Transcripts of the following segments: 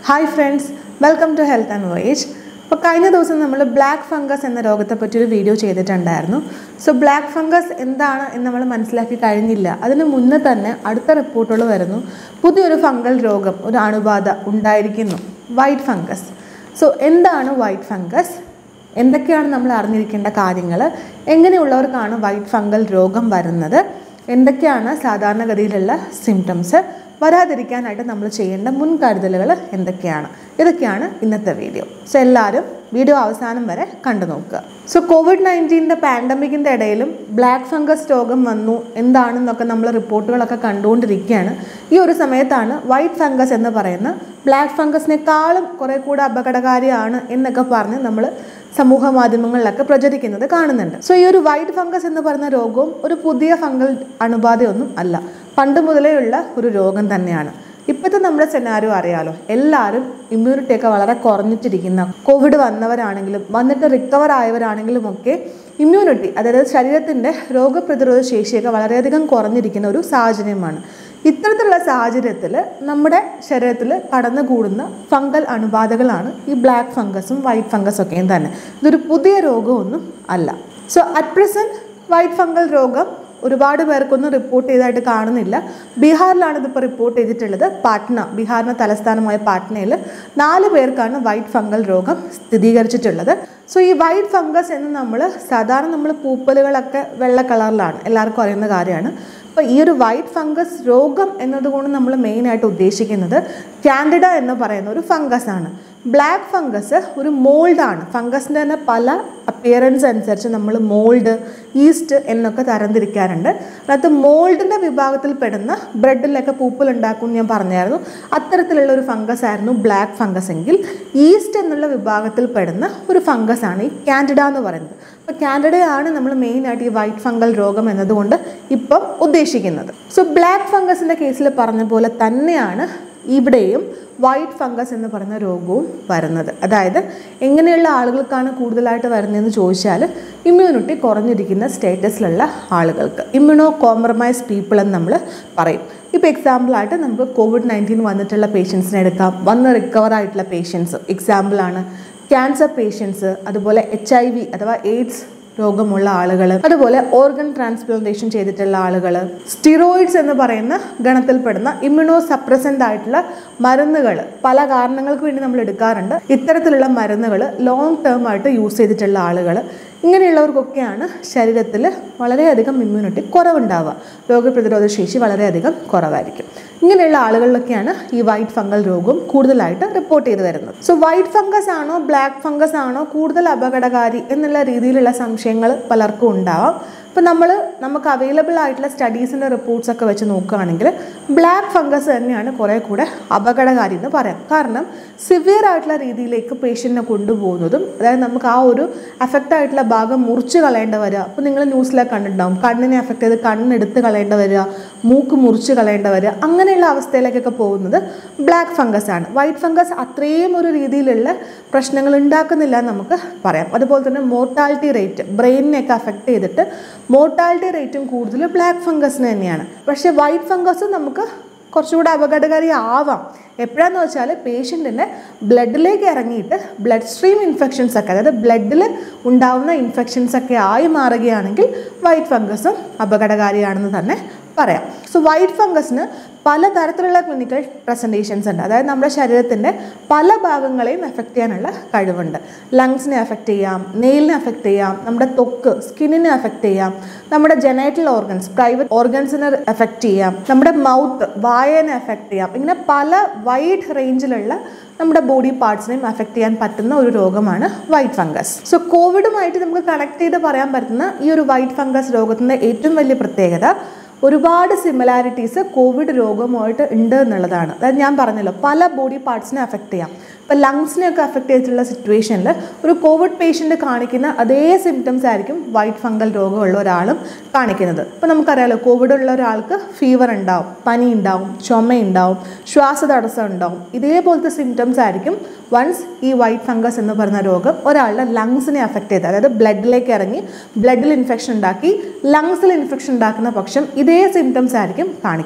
hi friends welcome to health and voyage അപ്പോൾ കഴിഞ്ഞ ദിവസം നമ്മൾ ബ്ലാക്ക് ഫംഗസ് എന്ന രോഗത്തെ പറ്റി ഒരു വീഡിയോ ചെയ്തിട്ടുണ്ടായിരുന്നു സോ ബ്ലാക്ക് ഫംഗസ് എന്താണ് എന്ന് നമ്മൾ മനസ്സിലാക്കി കഴിഞ്ഞില്ല അതിന് മുന്നേ തന്നെ അടുത്ത റിപ്പോർട്ടുകൾ വരുന്നു പുതിയൊരു ഫംഗൽ രോഗം ഒരു അണുബാധ ഉണ്ടായിരിക്കുന്നു വൈറ്റ് ഫംഗസ് സോ എന്താണ് വൈറ്റ് ഫംഗസ് എന്തൊക്കെയാണ് നമ്മൾ അറിഞ്ഞിരിക്കേണ്ട കാര്യങ്ങൾ എങ്ങനെയുള്ളവർക്കാണ് വൈറ്റ് ഫംഗൽ രോഗം വരുന്നത് എന്തൊക്കെയാണ് സാധാരണഗതിയിലുള്ള സിംറ്റംസ് വരാതിരിക്കാനായിട്ട് നമ്മൾ ചെയ്യേണ്ട മുൻകരുതലുകൾ എന്തൊക്കെയാണ് ഇതൊക്കെയാണ് ഇന്നത്തെ വീഡിയോ സോ എല്ലാവരും വീഡിയോ അവസാനം വരെ കണ്ടു നോക്കുക സോ കോവിഡ് നയൻറ്റീൻ്റെ പാൻഡമിക്കിൻ്റെ ഇടയിലും ബ്ലാക്ക് ഫംഗസ് രോഗം വന്നു എന്താണെന്നൊക്കെ നമ്മൾ റിപ്പോർട്ടുകളൊക്കെ കണ്ടുകൊണ്ടിരിക്കുകയാണ് ഈ ഒരു സമയത്താണ് വൈറ്റ് ഫംഗസ് എന്ന് പറയുന്ന ബ്ലാക്ക് ഫംഗസിനേക്കാളും കുറെ കൂടെ അപകടകാരിയാണ് എന്നൊക്കെ പറഞ്ഞ് നമ്മൾ സമൂഹ മാധ്യമങ്ങളിലൊക്കെ പ്രചരിക്കുന്നത് കാണുന്നുണ്ട് സോ ഈ ഒരു വൈറ്റ് ഫംഗസ് എന്ന് പറയുന്ന രോഗവും ഒരു പുതിയ ഫംഗൽ അണുബാധയൊന്നും അല്ല പണ്ട് മുതലേ ഉള്ള ഒരു രോഗം തന്നെയാണ് ഇപ്പോഴത്തെ നമ്മുടെ സെനാരിയോ അറിയാലോ എല്ലാവരും ഇമ്മ്യൂണിറ്റി ഒക്കെ വളരെ കുറഞ്ഞിട്ടിരിക്കുന്ന കോവിഡ് വന്നവരാണെങ്കിലും വന്നിട്ട് റിക്കവർ ആയവരാണെങ്കിലും ഒക്കെ ഇമ്മ്യൂണിറ്റി അതായത് ശരീരത്തിൻ്റെ രോഗപ്രതിരോധ ശേഷിയൊക്കെ വളരെയധികം കുറഞ്ഞിരിക്കുന്ന ഒരു സാഹചര്യമാണ് ഇത്തരത്തിലുള്ള സാഹചര്യത്തിൽ നമ്മുടെ ശരീരത്തിൽ കടന്നുകൂടുന്ന ഫംഗൽ അണുബാധകളാണ് ഈ ബ്ലാക്ക് ഫംഗസും വൈറ്റ് ഫംഗസും ഒക്കെയും തന്നെ ഇതൊരു പുതിയ രോഗമൊന്നും അല്ല so at present white fungal രോഗം ഒരുപാട് പേർക്കൊന്നും റിപ്പോർട്ട് ചെയ്തതായിട്ട് കാണുന്നില്ല ബീഹാറിലാണ് ഇതിപ്പോൾ റിപ്പോർട്ട് ചെയ്തിട്ടുള്ളത് പാട്ന ബീഹാറിൻ്റെ തലസ്ഥാനമായ പാട്നയിൽ നാല് പേർക്കാണ് വൈറ്റ് ഫംഗൽ രോഗം സ്ഥിരീകരിച്ചിട്ടുള്ളത് സോ ഈ വൈറ്റ് ഫംഗസ് എന്ന് നമ്മൾ സാധാരണ നമ്മൾ പൂപ്പലുകളൊക്കെ വെള്ള കളറിലാണ് എല്ലാവർക്കും അറിയുന്ന കാര്യമാണ് അപ്പോൾ ഈ ഒരു വൈറ്റ് ഫംഗസ് രോഗം എന്നതുകൊണ്ട് നമ്മൾ മെയിനായിട്ട് ഉദ്ദേശിക്കുന്നത് കാൻഡിഡ എന്ന് പറയുന്ന ഒരു ഫംഗസ് ആണ് ബ്ലാക്ക് ഫംഗസ് ഒരു മോൾഡാണ് ഫംഗസിൻ്റെ തന്നെ പല അപ്പിയറൻസ് അനുസരിച്ച് നമ്മൾ മോൾഡ് ഈസ്റ്റ് എന്നൊക്കെ തരംതിരിക്കാറുണ്ട് അതിനകത്ത് മോൾഡിൻ്റെ വിഭാഗത്തിൽ പെടുന്ന ബ്രെഡിലൊക്കെ പൂപ്പൽ ഉണ്ടാക്കും ഞാൻ പറഞ്ഞായിരുന്നു അത്തരത്തിലുള്ള ഒരു ഫംഗസ് ആയിരുന്നു ബ്ലാക്ക് ഫംഗസ് എങ്കിൽ ഈസ്റ്റ് എന്നുള്ള വിഭാഗത്തിൽ പെടുന്ന ഒരു ഫംഗസ് ആണ് ഈ കാൻഡിഡ എന്ന് പറയുന്നത് അപ്പോൾ കാൻഡിഡയാണ് നമ്മൾ മെയിനായിട്ട് ഈ വൈറ്റ് ഫംഗൽ രോഗം എന്നതുകൊണ്ട് ഇപ്പം ഉദ്ദേശിക്കുന്നത് സോ ബ്ലാക്ക് ഫംഗസിൻ്റെ കേസിൽ പറഞ്ഞ പോലെ തന്നെയാണ് ഇവിടെയും വൈറ്റ് ഫംഗസ് എന്ന് പറയുന്ന രോഗവും വരുന്നത് അതായത് എങ്ങനെയുള്ള ആളുകൾക്കാണ് കൂടുതലായിട്ട് വരുന്നതെന്ന് ചോദിച്ചാൽ ഇമ്മ്യൂണിറ്റി കുറഞ്ഞിരിക്കുന്ന സ്റ്റേറ്റസിലുള്ള ആളുകൾക്ക് ഇമ്മ്യൂണോ കോംപ്രമൈസ് പീപ്പിൾ എന്ന് നമ്മൾ പറയും ഇപ്പോൾ എക്സാമ്പിളായിട്ട് നമുക്ക് കോവിഡ് നയൻറ്റീൻ വന്നിട്ടുള്ള പേഷ്യൻസിനെ എടുക്കാം വന്ന് റിക്കവർ ആയിട്ടുള്ള പേഷ്യൻസ് എക്സാമ്പിളാണ് ക്യാൻസർ പേഷ്യൻസ് അതുപോലെ എച്ച് ഐ വി അഥവാ എയ്ഡ്സ് രോഗമുള്ള ആളുകൾ അതുപോലെ ഓർഗൻ ട്രാൻസ്പ്ലാന്റേഷൻ ചെയ്തിട്ടുള്ള ആളുകൾ സ്റ്റിറോയിഡ്സ് എന്ന് പറയുന്ന ഗണത്തിൽപ്പെടുന്ന ഇമ്മ്യൂണോ സപ്രസൻ്റ് ആയിട്ടുള്ള മരുന്നുകൾ പല കാരണങ്ങൾക്ക് വേണ്ടി നമ്മൾ എടുക്കാറുണ്ട് ഇത്തരത്തിലുള്ള മരുന്നുകൾ ലോങ് ടേം ആയിട്ട് യൂസ് ചെയ്തിട്ടുള്ള ആളുകൾ ഇങ്ങനെയുള്ളവർക്കൊക്കെയാണ് ശരീരത്തിൽ വളരെയധികം ഇമ്മ്യൂണിറ്റി കുറവുണ്ടാവുക രോഗപ്രതിരോധ ശേഷി വളരെയധികം കുറവായിരിക്കും ഇങ്ങനെയുള്ള ആളുകളിലൊക്കെയാണ് ഈ വൈറ്റ് ഫംഗൽ രോഗം കൂടുതലായിട്ട് റിപ്പോർട്ട് ചെയ്ത് വരുന്നത് സോ വൈറ്റ് ഫംഗസ് ആണോ ബ്ലാക്ക് ഫംഗസ് ആണോ കൂടുതൽ അപകടകാരി എന്നുള്ള രീതിയിലുള്ള സംശയങ്ങൾ പലർക്കും ഉണ്ടാവാം അപ്പോൾ നമ്മൾ നമുക്ക് അവൈലബിൾ ആയിട്ടുള്ള സ്റ്റഡീസിൻ്റെ റിപ്പോർട്ട്സ് ഒക്കെ വെച്ച് നോക്കുകയാണെങ്കിൽ ബ്ലാക്ക് ഫംഗസ് തന്നെയാണ് കുറേ കൂടെ അപകടകാരി എന്ന് പറയാം കാരണം സിവിയർ ആയിട്ടുള്ള രീതിയിലേക്ക് പേഷ്യൻറ്റിനെ കൊണ്ടുപോകുന്നതും അതായത് നമുക്ക് ആ ഒരു അഫക്റ്റ് ആയിട്ടുള്ള ഭാഗം മുറിച്ച് കളയേണ്ട വരിക അപ്പോൾ നിങ്ങൾ ന്യൂസിലൊക്കെ കണ്ടിട്ടുണ്ടാവും കണ്ണിനെ അഫക്റ്റ് ചെയ്ത് കണ്ണെടുത്ത് കളയേണ്ട വരിക മൂക്ക് മുറിച്ച് കളയേണ്ട വരിക അങ്ങനെയുള്ള അവസ്ഥയിലേക്കൊക്കെ പോകുന്നത് ബ്ലാക്ക് ഫംഗസ് ആണ് വൈറ്റ് ഫംഗസ് അത്രയും ഒരു രീതിയിലുള്ള പ്രശ്നങ്ങൾ ഉണ്ടാക്കുന്നില്ല എന്ന് നമുക്ക് പറയാം അതുപോലെ തന്നെ മോർട്ടാലിറ്റി റേറ്റ് ബ്രെയിനിനെയൊക്കെ അഫക്റ്റ് ചെയ്തിട്ട് മോർട്ടാലിറ്റി റേറ്റും കൂടുതൽ ബ്ലാക്ക് ഫംഗസിന് തന്നെയാണ് പക്ഷേ വൈറ്റ് ഫംഗസ് നമുക്ക് കുറച്ചുകൂടെ അപകടകാരി ആവാം എപ്പോഴാന്ന് വെച്ചാൽ പേഷ്യൻറ്റിൻ്റെ ബ്ലഡിലേക്ക് ഇറങ്ങിയിട്ട് ബ്ലഡ് സ്ട്രീം ഇൻഫെക്ഷൻസ് ഒക്കെ അതായത് ബ്ലഡിൽ ഉണ്ടാവുന്ന ഇൻഫെക്ഷൻസ് ഒക്കെ ആയി മാറുകയാണെങ്കിൽ വൈറ്റ് ഫംഗസും അപകടകാരിയാണെന്ന് തന്നെ പറയാം സോ വൈറ്റ് ഫംഗസിന് പലതരത്തിലുള്ള ക്ലിനിക്കൽ പ്രസൻറ്റേഷൻസ് ഉണ്ട് അതായത് നമ്മുടെ ശരീരത്തിൻ്റെ പല ഭാഗങ്ങളെയും എഫക്റ്റ് ചെയ്യാനുള്ള കഴിവുണ്ട് ലങ്സിനെ എഫക്റ്റ് ചെയ്യാം നെയിലിനെ എഫക്റ്റ് ചെയ്യാം നമ്മുടെ ത്വക്ക് സ്കിന്നിനെ എഫക്റ്റ് ചെയ്യാം നമ്മുടെ ജനൈറ്റൽ ഓർഗൻസ് പ്രൈവറ്റ് ഓർഗൻസിനെ എഫക്റ്റ് ചെയ്യാം നമ്മുടെ മൗത്ത് വായനെ എഫക്റ്റ് ചെയ്യാം ഇങ്ങനെ പല വൈഡ് റേഞ്ചിലുള്ള നമ്മുടെ ബോഡി പാർട്സിനെയും അഫക്റ്റ് ചെയ്യാൻ പറ്റുന്ന ഒരു രോഗമാണ് വൈറ്റ് ഫംഗസ് സോ കോവിഡുമായിട്ട് നമുക്ക് കണക്ട് ചെയ്ത് പറയാൻ പറ്റുന്ന ഈ ഒരു വൈറ്റ് ഫംഗസ് രോഗത്തിൻ്റെ ഏറ്റവും വലിയ പ്രത്യേകത ഒരുപാട് സിമിലാരിറ്റീസ് കോവിഡ് രോഗമായിട്ട് ഉണ്ട് എന്നുള്ളതാണ് അതായത് ഞാൻ പറഞ്ഞല്ലോ പല ബോഡി പാർട്സിനെ അഫക്റ്റ് ചെയ്യാം ഇപ്പോൾ ലങ്സിനെയൊക്കെ അഫക്റ്റ് ചെയ്തിട്ടുള്ള സിറ്റുവേഷനിൽ ഒരു കോവിഡ് പേഷ്യൻ്റ് കാണിക്കുന്ന അതേ സിംറ്റംസ് ആയിരിക്കും വൈറ്റ് ഫംഗൽ രോഗമുള്ള ഒരാളും കാണിക്കുന്നത് ഇപ്പോൾ നമുക്കറിയാലോ കോവിഡ് ഉള്ള ഒരാൾക്ക് ഫീവർ ഉണ്ടാവും പനി ഉണ്ടാവും ചുമ ഉണ്ടാവും ശ്വാസതടസ്സം ഉണ്ടാവും ഇതേപോലത്തെ സിംറ്റംസ് ആയിരിക്കും വൺസ് ഈ വൈറ്റ് ഫംഗസ് എന്ന് പറയുന്ന രോഗം ഒരാളുടെ ലങ്സിനെ അഫക്റ്റ് ചെയ്ത് അതായത് ബ്ലഡിലേക്ക് ഇറങ്ങി ബ്ലഡിൽ ഇൻഫെക്ഷൻ ഉണ്ടാക്കി ലങ്സിൽ ഇൻഫെക്ഷൻ ഉണ്ടാക്കുന്ന പക്ഷം ഇതേ സിംറ്റംസ് ആയിരിക്കും കാണിക്കുക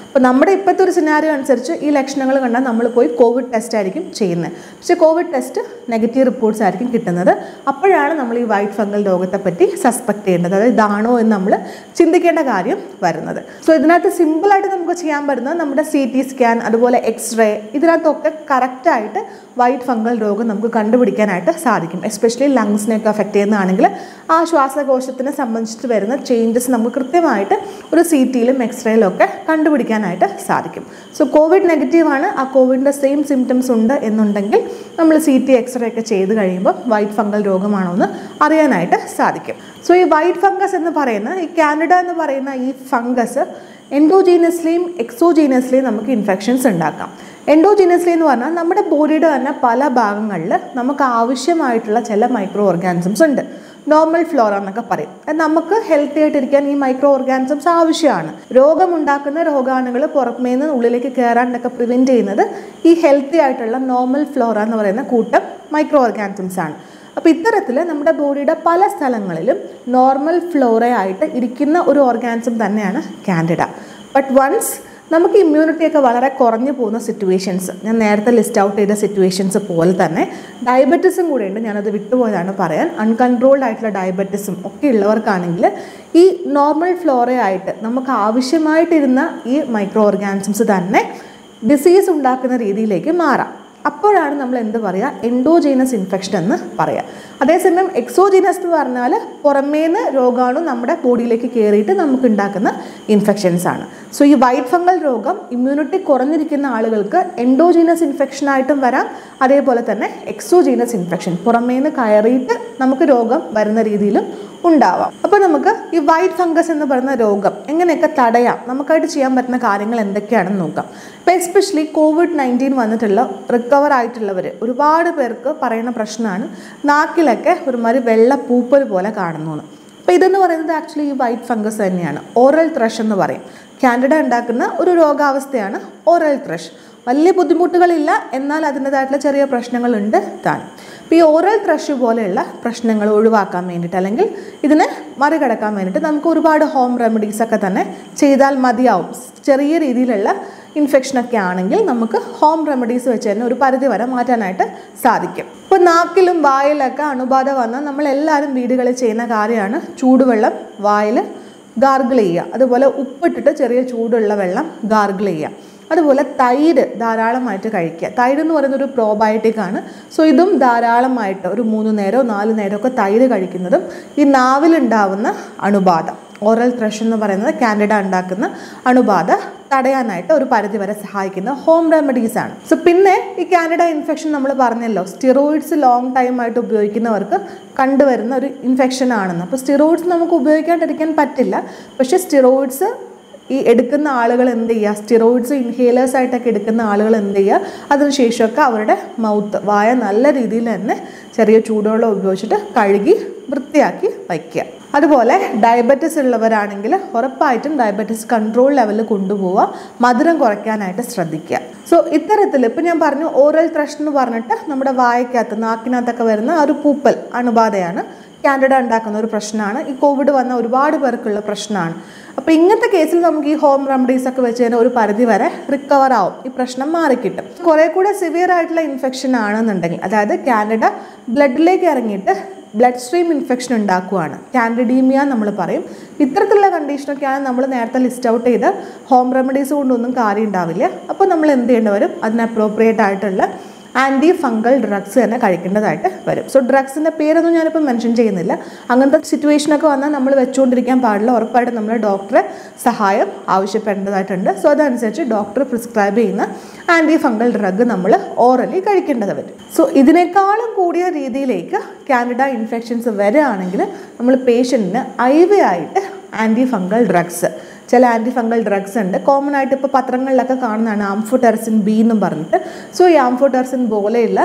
അപ്പോൾ നമ്മുടെ ഇപ്പോഴത്തെ ഒരു സിനാരിയോ അനുസരിച്ച് ഈ ലക്ഷണങ്ങൾ കണ്ടാൽ നമ്മൾ പോയി കോവിഡ് ടെസ്റ്റ് ആയിരിക്കും ചെയ്യുന്നത് പക്ഷേ കോവിഡ് ടെസ്റ്റ് നെഗറ്റീവ് റിപ്പോർട്ട്സ് ആയിരിക്കും കിട്ടുന്നത് അപ്പോഴാണ് നമ്മൾ ഈ വൈറ്റ് ഫംഗൽ രോഗത്തെ പറ്റി സസ്പെക്ട് ചെയ്യേണ്ടത് അതായത് ഇതാണോ എന്ന് നമ്മൾ ചിന്തിക്കേണ്ട കാര്യം വരുന്നത് സോ ഇതിനകത്ത് സിമ്പിളായിട്ട് നമുക്ക് ചെയ്യാൻ പറ്റുന്നത് നമ്മുടെ സി ടി സ്കാൻ അതുപോലെ എക്സ്റേ ഇതിനകത്തൊക്കെ കറക്റ്റായിട്ട് വൈറ്റ് ഫംഗൽ രോഗം നമുക്ക് കണ്ടുപിടിക്കാനായിട്ട് സാധിക്കും എസ്പെഷ്യലി ലങ്സിനെയൊക്കെ അഫക്റ്റ് ചെയ്യുന്നതാണെങ്കിൽ ആ ശ്വാസകോശത്തിനെ സംബന്ധിച്ചിട്ട് വരുന്ന ചേഞ്ചസ് നമുക്ക് കൃത്യമായിട്ട് ഒരു സി ടിയിലും എക്സ്റേയിലും ഒക്കെ കണ്ടുപിടിക്കാനായിട്ട് സാധിക്കും സോ കോവിഡ് നെഗറ്റീവാണ് ആ കോവിഡിൻ്റെ സെയിം സിംറ്റംസ് ഉണ്ട് എന്നുണ്ടെങ്കിൽ നമ്മൾ സി ടി എക്സ്റേ ഒക്കെ ചെയ്ത് കഴിയുമ്പോൾ വൈറ്റ് ഫംഗൽ രോഗമാണോ എന്ന് അറിയാനായിട്ട് സാധിക്കും സോ ഈ വൈറ്റ് ഫംഗസ് എന്ന് പറയുന്ന ഈ കാനഡ എന്ന് പറയുന്ന ഈ ഫംഗസ് എൻഡോജീനസ്ലിയും എക്സോജീനസ്ലിയും നമുക്ക് ഇൻഫെക്ഷൻസ് ഉണ്ടാക്കാം എൻഡോജീനസ്ലി എന്ന് പറഞ്ഞാൽ നമ്മുടെ ബോഡിയുടെ തന്നെ പല ഭാഗങ്ങളിൽ നമുക്ക് ആവശ്യമായിട്ടുള്ള ചില മൈക്രോ ഓർഗാനിസംസ് ഉണ്ട് നോർമൽ ഫ്ലോറ എന്നൊക്കെ പറയും അത് നമുക്ക് ഹെൽത്തി ആയിട്ടിരിക്കാൻ ഈ മൈക്രോ ഓർഗാനിസംസ് ആവശ്യമാണ് രോഗമുണ്ടാക്കുന്ന രോഗാണുകൾ പുറമേ നിന്ന് ഉള്ളിലേക്ക് കയറാനൊക്കെ പ്രിവെൻറ്റ് ചെയ്യുന്നത് ഈ ഹെൽത്തി ആയിട്ടുള്ള നോർമൽ ഫ്ലോറ എന്ന് പറയുന്ന കൂട്ടം മൈക്രോ ഓർഗാനിസംസ് ആണ് അപ്പോൾ ഇത്തരത്തിൽ നമ്മുടെ ബോഡിയുടെ പല സ്ഥലങ്ങളിലും നോർമൽ ഫ്ലോറ ആയിട്ട് ഇരിക്കുന്ന ഒരു ഓർഗാനിസം തന്നെയാണ് കാൻഡിഡ ബട്ട് വൺസ് നമുക്ക് ഇമ്മ്യൂണിറ്റി ഒക്കെ വളരെ കുറഞ്ഞു പോകുന്ന സിറ്റുവേഷൻസ് ഞാൻ നേരത്തെ ലിസ്റ്റ് ഔട്ട് ചെയ്ത സിറ്റുവേഷൻസ് പോലെ തന്നെ ഡയബറ്റീസും കൂടെ ഉണ്ട് ഞാനത് വിട്ടുപോയതാണ് പറയാൻ അൺകൺട്രോൾഡ് ആയിട്ടുള്ള ഡയബറ്റീസും ഒക്കെ ഉള്ളവർക്കാണെങ്കിൽ ഈ നോർമൽ ഫ്ലോറയായിട്ട് നമുക്ക് ആവശ്യമായിട്ടിരുന്ന ഈ മൈക്രോ ഓർഗാനിസംസ് തന്നെ ഡിസീസ് ഉണ്ടാക്കുന്ന രീതിയിലേക്ക് മാറാം അപ്പോഴാണ് നമ്മൾ എന്ത് പറയുക എൻഡോജീനസ് ഇൻഫെക്ഷൻ എന്ന് പറയുക അതേസമയം എക്സോജീനസ് എന്ന് പറഞ്ഞാൽ പുറമേന്ന് രോഗാണു നമ്മുടെ ബോഡിയിലേക്ക് കയറിയിട്ട് നമുക്ക് ഉണ്ടാക്കുന്ന ഇൻഫെക്ഷൻസ് ആണ് സോ ഈ വൈറ്റ് ഫംഗൽ രോഗം ഇമ്മ്യൂണിറ്റി കുറഞ്ഞിരിക്കുന്ന ആളുകൾക്ക് എൻഡോജീനസ് ഇൻഫെക്ഷൻ ആയിട്ടും വരാം അതേപോലെ തന്നെ എക്സോജീനസ് ഇൻഫെക്ഷൻ പുറമേന്ന് കയറിയിട്ട് നമുക്ക് രോഗം വരുന്ന രീതിയിലും ഉണ്ടാവാം അപ്പോൾ നമുക്ക് ഈ വൈറ്റ് ഫംഗസ് എന്ന് പറയുന്ന രോഗം എങ്ങനെയൊക്കെ തടയാം നമുക്കായിട്ട് ചെയ്യാൻ പറ്റുന്ന കാര്യങ്ങൾ എന്തൊക്കെയാണെന്ന് നോക്കാം ഇപ്പോൾ എസ്പെഷ്യലി കോവിഡ് നയൻറ്റീൻ വന്നിട്ടുള്ള റിക്കവർ ആയിട്ടുള്ളവർ ഒരുപാട് പേർക്ക് പറയുന്ന പ്രശ്നമാണ് നാക്കിലൊക്കെ ഒരുമാതിരി വെള്ള പൂപ്പൽ പോലെ കാണുന്നു എന്ന് അപ്പോൾ ഇതെന്ന് പറയുന്നത് ആക്ച്വലി ഈ വൈറ്റ് ഫംഗസ് തന്നെയാണ് ഓറൽ ത്രഷ് എന്ന് പറയും കാൻഡഡ ഉണ്ടാക്കുന്ന ഒരു രോഗാവസ്ഥയാണ് ഓറൽ ത്രഷ് വലിയ ബുദ്ധിമുട്ടുകളില്ല എന്നാൽ അതിൻ്റെതായിട്ടുള്ള ചെറിയ പ്രശ്നങ്ങളുണ്ട് താൻ അപ്പോൾ ഈ ഓറൽ ത്രഷ് പോലെയുള്ള പ്രശ്നങ്ങൾ ഒഴിവാക്കാൻ വേണ്ടിയിട്ട് അല്ലെങ്കിൽ ഇതിനെ മറികടക്കാൻ വേണ്ടിയിട്ട് നമുക്ക് ഒരുപാട് ഹോം റെമഡീസ് ഒക്കെ തന്നെ ചെയ്താൽ മതിയാവും ചെറിയ രീതിയിലുള്ള ഇൻഫെക്ഷനൊക്കെ ആണെങ്കിൽ നമുക്ക് ഹോം റെമഡീസ് വെച്ച് തന്നെ ഒരു പരിധി വരെ മാറ്റാനായിട്ട് സാധിക്കും ഇപ്പോൾ നാക്കിലും വായിലൊക്കെ അണുബാധ വന്നാൽ നമ്മൾ എല്ലാവരും വീടുകളിൽ ചെയ്യുന്ന കാര്യമാണ് ചൂടുവെള്ളം വായിൽ ഗാർഗിൾ ചെയ്യുക അതുപോലെ ഉപ്പിട്ടിട്ട് ചെറിയ ചൂടുള്ള വെള്ളം ഗാർഗിൾ ചെയ്യുക അതുപോലെ തൈര് ധാരാളമായിട്ട് കഴിക്കുക തൈര് എന്ന് പറയുന്ന ഒരു പ്രോബയോട്ടിക് ആണ് സോ ഇതും ധാരാളമായിട്ട് ഒരു മൂന്ന് നേരമോ നാല് നേരമൊക്കെ തൈര് കഴിക്കുന്നതും ഈ നാവിലുണ്ടാവുന്ന അണുബാധ ഓറൽ ത്രഷ് എന്ന് പറയുന്നത് കാൻഡിഡ ഉണ്ടാക്കുന്ന അണുബാധ തടയാനായിട്ട് ഒരു പരിധി വരെ സഹായിക്കുന്ന ഹോം റെമഡീസ് ആണ് സോ പിന്നെ ഈ കാൻഡിഡ ഇൻഫെക്ഷൻ നമ്മൾ പറഞ്ഞല്ലോ സ്റ്റിറോയിഡ്സ് ലോങ് ടൈം ആയിട്ട് ഉപയോഗിക്കുന്നവർക്ക് കണ്ടുവരുന്ന ഒരു ഇൻഫെക്ഷൻ ആണെന്ന് അപ്പോൾ സ്റ്റിറോയിഡ്സ് നമുക്ക് ഉപയോഗിക്കാണ്ടിരിക്കാൻ പറ്റില്ല പക്ഷേ സ്റ്റിറോയിഡ്സ് ഈ എടുക്കുന്ന ആളുകൾ എന്ത് ചെയ്യുക സ്റ്റിറോയിഡ്സ് ഇൻഹേലേഴ്സ് ആയിട്ടൊക്കെ എടുക്കുന്ന ആളുകൾ എന്ത് ചെയ്യുക അതിനുശേഷമൊക്കെ അവരുടെ മൗത്ത് വായ നല്ല രീതിയിൽ തന്നെ ചെറിയ ചൂടുവെള്ളം ഉപയോഗിച്ചിട്ട് കഴുകി വൃത്തിയാക്കി വയ്ക്കുക അതുപോലെ ഡയബറ്റിസ് ഉള്ളവരാണെങ്കിൽ ഉറപ്പായിട്ടും ഡയബറ്റിസ് കൺട്രോൾ ലെവലിൽ കൊണ്ടുപോവുക മധുരം കുറയ്ക്കാനായിട്ട് ശ്രദ്ധിക്കുക സോ ഇത്തരത്തിൽ ഇപ്പം ഞാൻ പറഞ്ഞു ഓറൽ ത്രഷ് എന്ന് പറഞ്ഞിട്ട് നമ്മുടെ വായക്കകത്ത് നാക്കിനകത്തൊക്കെ വരുന്ന ആ ഒരു പൂപ്പൽ അണുബാധയാണ് കാൻഡിഡ ഉണ്ടാക്കുന്ന ഒരു പ്രശ്നമാണ് ഈ കോവിഡ് വന്ന ഒരുപാട് പേർക്കുള്ള പ്രശ്നമാണ് അപ്പോൾ ഇങ്ങനത്തെ കേസിൽ നമുക്ക് ഈ ഹോം റെമഡീസ് ഒക്കെ വെച്ച് തന്നെ ഒരു പരിധി വരെ റിക്കവർ ആവും ഈ പ്രശ്നം മാറിക്കിട്ടും കുറെ കൂടെ സിവിയർ ആയിട്ടുള്ള ഇൻഫെക്ഷൻ ആണെന്നുണ്ടെങ്കിൽ അതായത് കാൻഡിഡ ബ്ലഡിലേക്ക് ഇറങ്ങിയിട്ട് ബ്ലഡ് സ്ട്രീം ഇൻഫെക്ഷൻ ഉണ്ടാക്കുകയാണ് കാൻഡിഡീമിയ നമ്മൾ പറയും ഇത്തരത്തിലുള്ള കണ്ടീഷനൊക്കെയാണ് നമ്മൾ നേരത്തെ ലിസ്റ്റ് ഔട്ട് ചെയ്ത് ഹോം റെമഡീസ് കൊണ്ടൊന്നും കാര്യം ഉണ്ടാവില്ല അപ്പോൾ നമ്മൾ എന്ത് ചെയ്യേണ്ടി വരും അതിന് അപ്രോപ്രിയേറ്റ് ആയിട്ടുള്ള ആൻറ്റി ഫംഗൽ ഡ്രഗ്സ് തന്നെ കഴിക്കേണ്ടതായിട്ട് വരും സോ ഡ്രഗ്സിൻ്റെ പേരൊന്നും ഞാനിപ്പോൾ മെൻഷൻ ചെയ്യുന്നില്ല അങ്ങനത്തെ സിറ്റുവേഷനൊക്കെ വന്നാൽ നമ്മൾ വെച്ചുകൊണ്ടിരിക്കാൻ പാടില്ല ഉറപ്പായിട്ടും നമ്മൾ ഡോക്ടറെ സഹായം ആവശ്യപ്പെടേണ്ടതായിട്ടുണ്ട് സോ അതനുസരിച്ച് ഡോക്ടർ പ്രിസ്ക്രൈബ് ചെയ്യുന്ന ആൻറ്റി ഫംഗൽ ഡ്രഗ് നമ്മൾ ഓറലി കഴിക്കേണ്ടത് വരും സോ ഇതിനേക്കാളും കൂടിയ രീതിയിലേക്ക് കാൻഡിഡ ഇൻഫെക്ഷൻസ് വരികയാണെങ്കിൽ നമ്മൾ പേഷ്യൻറ്റിന് ഐ വി ആയിട്ട് ആൻറ്റി ഫംഗൽ ഡ്രഗ്സ് ചില ആൻറ്റി ഫംഗൽ ഡ്രഗ്സ് ഉണ്ട് കോമൺ ആയിട്ട് ഇപ്പോൾ പത്രങ്ങളിലൊക്കെ കാണുന്നതാണ് ആംഫോടെർസിൻ ബി എന്നും പറഞ്ഞിട്ട് സോ ഈ ആംഫോടെർസിൻ പോലെയുള്ള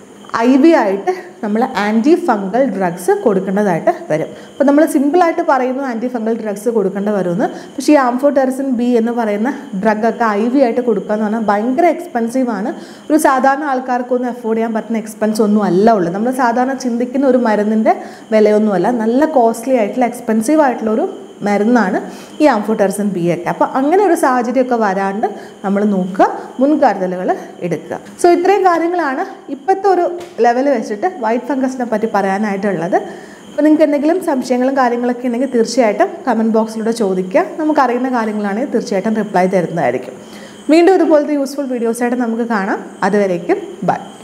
ഐ വി ആയിട്ട് നമ്മൾ ആൻറ്റി ഫംഗൽ ഡ്രഗ്സ് കൊടുക്കേണ്ടതായിട്ട് വരും അപ്പോൾ നമ്മൾ സിമ്പിളായിട്ട് പറയുന്നു ആൻറ്റി ഫംഗൽ ഡ്രഗ്സ് കൊടുക്കേണ്ട വരുമെന്ന് പക്ഷേ ഈ ആംഫോടെർസിൻ ബി എന്ന് പറയുന്ന ഡ്രഗൊക്കെ ഐ വി ആയിട്ട് കൊടുക്കുക എന്ന് പറഞ്ഞാൽ ഭയങ്കര എക്സ്പെൻസീവ് ആണ് ഒരു സാധാരണ ആൾക്കാർക്കൊന്നും അഫോർഡ് ചെയ്യാൻ പറ്റുന്ന എക്സ്പെൻസ് ഒന്നും അല്ല ഉള്ളത് നമ്മൾ സാധാരണ ചിന്തിക്കുന്ന ഒരു മരുന്നിൻ്റെ വിലയൊന്നുമല്ല നല്ല കോസ്റ്റ്ലി ആയിട്ടുള്ള എക്സ്പെൻസീവ് ആയിട്ടുള്ള ഒരു മരുന്നാണ് ഈ ആംഫോടെറിസിൻ ബി ഒക്കെ അപ്പോൾ അങ്ങനെ ഒരു സാഹചര്യമൊക്കെ വരാണ്ട് നമ്മൾ നോക്കുക മുൻകരുതലുകൾ എടുക്കുക സോ ഇത്രയും കാര്യങ്ങളാണ് ഇപ്പോഴത്തെ ഒരു ലെവൽ വെച്ചിട്ട് വൈറ്റ് ഫംഗസിനെ പറ്റി പറയാനായിട്ടുള്ളത് അപ്പോൾ നിങ്ങൾക്ക് എന്തെങ്കിലും സംശയങ്ങളും കാര്യങ്ങളൊക്കെ ഉണ്ടെങ്കിൽ തീർച്ചയായിട്ടും കമൻറ്റ് ബോക്സിലൂടെ ചോദിക്കുക നമുക്കറിയുന്ന കാര്യങ്ങളാണെങ്കിൽ തീർച്ചയായിട്ടും റിപ്ലൈ തരുന്നതായിരിക്കും വീണ്ടും ഇതുപോലത്തെ യൂസ്ഫുൾ വീഡിയോസായിട്ട് നമുക്ക് കാണാം അതുവരേക്കും ബൈ